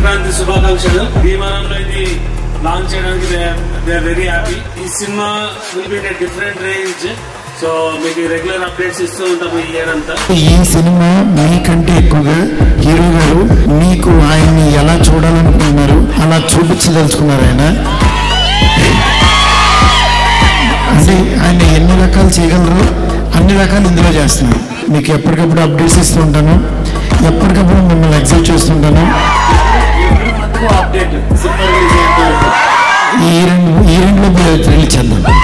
సంక్రాంతి శుభాకాంక్షలు భీమవరంలో ఇది లాంచ్ చేయడానికి దే ఆర్ వెరీ హ్యాపీ ఈ cinema will be different range so మీకు రెగ్యులర్ అప్డేట్స్ ఇస్తూ ఉంటాము ఈ ఇయర్ అంతా ఈ సినిమా మీకంటే ఎక్కువగా హీరో గారు మీకు ఆయన్ని ఎలా చూడాలనుకుంటున్నారు అలా చూపించదలుచుకున్నారు ఆయన అంటే ఆయన ఎన్ని రకాలు చేయగలరు అన్ని రకాలు ఇందులో చేస్తున్నారు మీకు ఎప్పటికప్పుడు అప్డేట్స్ ఇస్తూ ఉంటాను ఎప్పటికప్పుడు మిమ్మల్ని ఎగ్జైట్ చేస్తుంటాను అప్డేట్ సినిమా రిలీజ్ ఈ రెండు ఈ రెండులో రిలీజ్ చేద్దాం